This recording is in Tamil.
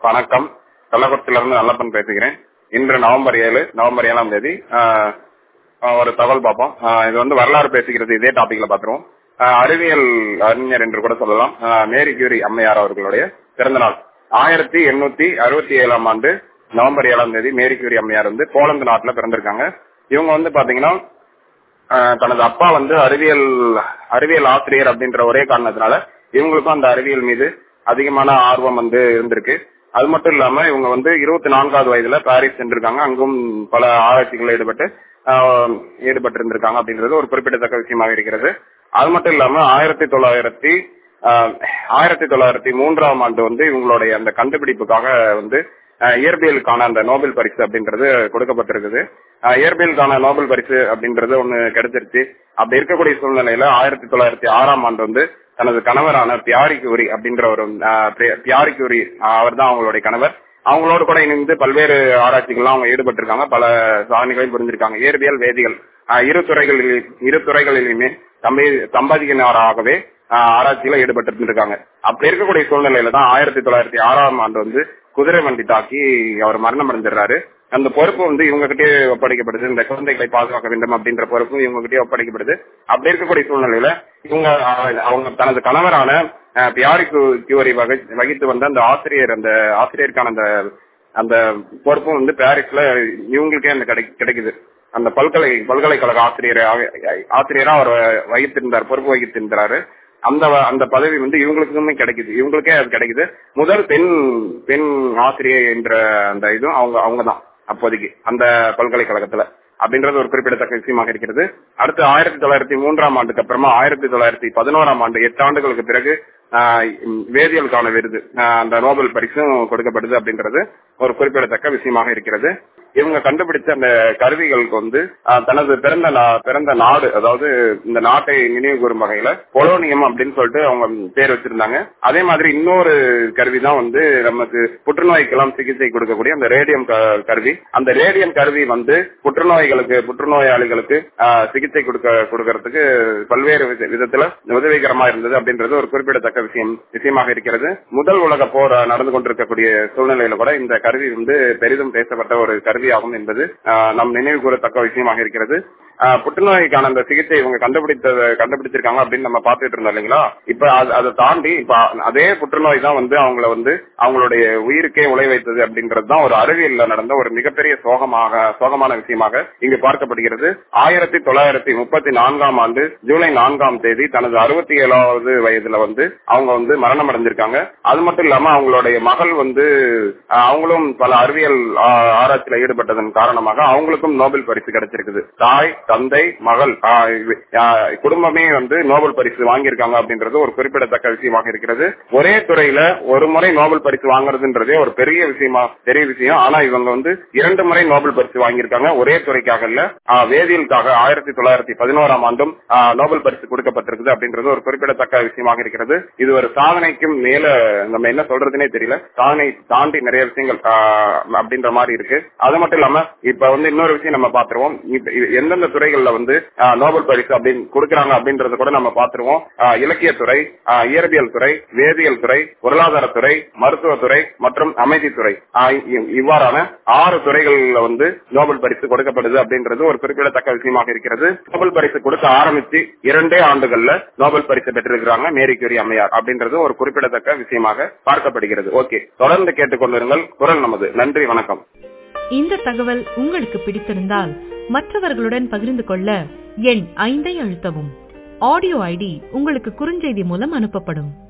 வணக்கம் கள்ளக்குறிச்சியிலிருந்து நல்லப்பன் பேசுகிறேன் இன்று நவம்பர் ஏழு நவம்பர் ஏழாம் தேதி ஆஹ், ஆஹ், ஒரு தகவல் பார்ப்போம் ஆஹ், இது வந்து வரலாறு பேசுகிறது இதே டாபிக்ல பாத்துருவோம் ஆஹ், அறிவியல் அறிஞர் என்று கூட சொல்லலாம் ஆஹ், மேரி கியூரி அம்மையார் அவர்களுடைய பிறந்த நாள் ஆயிரத்தி எண்ணூத்தி அறுபத்தி ஏழாம் ஆண்டு நவம்பர் ஏழாம் தேதி மேரி கியூரி அம்மையார் வந்து போலந்து நாட்டுல பிறந்திருக்காங்க இவங்க வந்து பாத்தீங்கன்னா ஆஹ் தனது அப்பா வந்து அறிவியல் அறிவியல் ஆசிரியர் அப்படின்ற ஒரே காரணத்தினால இவங்களுக்கும் அந்த அறிவியல் மீது அதிகமான ஆர்வம் வந்து இருந்திருக்கு அது மட்டும் இல்லாம இவங்க வந்து இருபத்தி நான்காவது வயதுல பாரிஸ் சென்றிருக்காங்க அங்கும் பல ஆராய்ச்சிகளில் ஈடுபட்டு ஆஹ் ஈடுபட்டு இருந்திருக்காங்க அப்படின்றது ஒரு குறிப்பிடத்தக்க விஷயமாக இருக்கிறது அது மட்டும் இல்லாம ஆயிரத்தி தொள்ளாயிரத்தி ஆஹ் ஆயிரத்தி தொள்ளாயிரத்தி மூன்றாம் ஆண்டு வந்து இவங்களுடைய அந்த கண்டுபிடிப்புக்காக வந்து ஆஹ் இயற்பியலுக்கான அந்த நோபல் பரிசு அப்படின்றது கொடுக்கப்பட்டிருக்குது ஆஹ் இயற்பியலுக்கான நோபல் பரிசு அப்படின்றது ஒண்ணு கிடைச்சிருச்சு அப்படி இருக்கக்கூடிய சூழ்நிலையில ஆயிரத்தி தொள்ளாயிரத்தி ஆறாம் ஆண்டு வந்து தனது கணவரான பியாரி கியூரி அப்படின்ற ஒரு ஆஹ் பி- பியாரி கியூரி அவர் தான் அவங்களுடைய கணவர் அவங்களோட கூட இணைந்து பல்வேறு ஆராய்ச்சிகள்லாம் அவங்க ஈடுபட்டிருக்காங்க பல சாதனைகளையும் புரிஞ்சிருக்காங்க இயற்பியல் வேதியியல் ஆஹ் இரு துறைகளில் இரு துறைகளிலுமே சம்பி சம்பாதிக்கினாராகவே ஆஹ் ஆராய்ச்சியில ஈடுபட்டு இருக்காங்க அப்படி இருக்கக்கூடிய சூழ்நிலையில தான் ஆயிரத்தி தொள்ளாயிரத்தி ஆறாம் ஆண்டு வந்து குதிரை வண்டி தாக்கி அவர் மரணம் அடைஞ்சிடறாரு அந்த பொறுப்பு வந்து இவங்க கிட்டே ஒப்படைக்கப்படுது இந்த குழந்தைகளை பாதுகாக்க வேண்டும் அப்படின்ற பொறுப்பு இவங்க கிட்டே ஒப்படைக்கப்படுது அப்படி இருக்கக்கூடிய சூழ்நிலையில இவங்க ஆஹ், அவங்க தனது கணவரான ஆஹ், பியாரி கு- கியூரி வகை- வகித்து வந்த அந்த ஆசிரியர் அந்த ஆசிரியருக்கான அந்த அந்த பொறுப்பும் வந்து பாரிஸ்ல இவங்களுக்கே அந்த கிடை- கிடைக்குது அந்த பல்கலை பல்கலைக்கழக ஆசிரியர் ஆசிரியரா அவர் வகித்திருந்தார் பொறுப்பு வகித்திருந்தாரு அந்த வ- அந்த பதவி வந்து இவங்களுக்குமே கிடைக்குது இவங்களுக்கே அது கிடைக்குது முதல் பெண் பெண் ஆசிரியர் என்ற அந்த இதுவும் அவங்க அவங்க தான் அப்போதைக்கு அந்த பல்கலைக்கழகத்துல அப்படின்றது ஒரு குறிப்பிடத்தக்க விஷயமாக இருக்கிறது அடுத்து ஆயிரத்தி தொள்ளாயிரத்தி மூன்றாம் ஆண்டுக்கு அப்புறமா ஆயிரத்தி தொள்ளாயிரத்தி பதினோராம் ஆண்டு எட்டு ஆண்டுகளுக்கு பிறகு ஆஹ், வேதியியலுக்கான விருது ஆஹ், அந்த நோபல் பரிசும் கொடுக்கப்படுது அப்படின்றது ஒரு குறிப்பிடத்தக்க விஷயமாக இருக்கிறது இவங்க கண்டுபிடிச்ச அந்த கருவிகளுக்கு வந்து ஆஹ், தனது பிறந்த நா- பிறந்த நாடு அதாவது இந்த நாட்டை நினைவு கூறும் வகையில பொலோனியம் அப்படின்னு சொல்லிட்டு அவங்க பேர் வச்சிருந்தாங்க அதே மாதிரி இன்னொரு கருவி தான் வந்து நமக்கு புற்றுநோய்க்கெல்லாம் சிகிச்சை கொடுக்கக்கூடிய அந்த ரேடியம் க- கருவி அந்த ரேடியம் கருவி வந்து புற்றுநோய்களுக்கு புற்றுநோயாளிகளுக்கு ஆஹ், சிகிச்சை கொடுக்க கொடுக்கறதுக்கு பல்வேறு வித- விதத்துல உதவிகரமா இருந்தது அப்படின்றது ஒரு குறிப்பிடத்தக்க விஷயம் விஷயமாக இருக்கிறது முதல் உலக போர் நடந்து கொண்டிருக்கக்கூடிய சூழ்நிலையில கூட இந்த கருவி வந்து பெரிதும் பேசப்பட்ட ஒரு கருவியாகும் என்பது ஆஹ், நம் நினைவு கூறத்தக்க விஷயமாக இருக்கிறது ஆஹ், புற்றுநோய்க்கான அந்த சிகிச்சை இவங்க கண்டுபிடித்த கண்டுபிடிச்சிருக்காங்க அப்படின்னு நம்ம பார்த்துட்டு இருந்தோம் இல்லைங்களா இப்ப அது- அதை தாண்டி இப்ப அதே புற்றுநோய் தான் வந்து அவங்கள வந்து அவங்களுடைய உயிருக்கே உழை வைத்தது அப்படின்றது தான் ஒரு அறிவியல்ல நடந்த ஒரு மிகப்பெரிய சோகமாக சோகமான விஷயமாக இங்கு பார்க்கப்படுகிறது ஆயிரத்தி தொள்ளாயிரத்தி முப்பத்தி நான்காம் ஆண்டு ஜூலை நான்காம் தேதி தனது அறுபத்தி ஏழாவது வயதுல வந்து அவங்க வந்து மரணம் அடைஞ்சிருக்காங்க அது மட்டும் இல்லாம அவங்களுடைய மகள் வந்து ஆஹ், அவங்களும் பல அறிவியல் ஆஹ், ஆராய்ச்சியில ஈடுபட்டதன் காரணமாக அவங்களுக்கும் நோபல் பரிசு கிடைச்சிருக்குது தாய் தந்தை மகள் ஆஹ், இது- ஆஹ், குடும்பமே வந்து நோபல் பரிசு வாங்கியிருக்காங்க அப்படின்றது ஒரு குறிப்பிடத்தக்க விஷயமாக இருக்கிறது ஒரே துறையில ஒரு முறை நோபல் பரிசு வாங்குறதுன்றதே ஒரு பெரிய விஷயமா பெரிய விஷயம் ஆனா இவங்க வந்து இரண்டு முறை நோபல் பரிசு வாங்கியிருக்காங்க ஒரே துறைக்காக இல்ல ஆஹ், வேதியியலுக்காக ஆயிரத்தி தொள்ளாயிரத்தி பதினோராம் ஆண்டும் ஆஹ், நோபல் பரிசு கொடுக்கப்பட்டிருக்குது அப்படின்றது ஒரு குறிப்பிடத்தக்க விஷயமாக இருக்கிறது இது ஒரு சாதனைக்கும் மேல நம்ம என்ன சொல்றதுனே தெரியல சாதனை தாண்டி நிறைய விஷயங்கள் ஆஹ், அப்படின்ற மாதிரி இருக்கு அது மட்டும் இல்லாம இப்ப வந்து இன்னொரு விஷயம் நம்ம பாத்துருவோம் இப்ப இது எந்தெந்த துறைகள்ல வந்து ஆஹ், நோபல் பரிசு அப்படின்னு கொடுக்கறாங்க அப்படின்றத கூட நம்ம பாத்துருவோம் ஆஹ், இலக்கியத்துறை ஆஹ், இயற்பியல் துறை வேதியியல் துறை பொருளாதாரத்துறை மருத்துவத்துறை மற்றும் அமைதித்துறை ஆஹ், இ- இவ்வாறான ஆறு துறைகள்ல வந்து நோபல் பரிசு கொடுக்கப்படுது அப்படின்றது ஒரு குறிப்பிடத்தக்க விஷயமாக இருக்கிறது நோபல் பரிசு கொடுக்க ஆரம்பிச்சு இரண்டே ஆண்டுகள்ல நோபல் பரிசு பெற்றிருக்கிறாங்க மேரி கியூரி அம்மையார் அப்படின்றது ஒரு குறிப்பிடத்தக்க விஷயமாக பார்க்கப்படுகிறது ஓகே தொடர்ந்து கேட்டுக்கொண்டிருங்கள் குரல் நமது நன்றி வணக்கம் இந்த தகவல் உங்களுக்கு பிடித்திருந்தால் மற்றவர்களுடன் பகிர்ந்து கொள்ள எண் ஐந்தை அழுத்தவும் ஆடியோ ஐடி உங்களுக்கு குறுஞ்செய்தி மூலம் அனுப்பப்படும்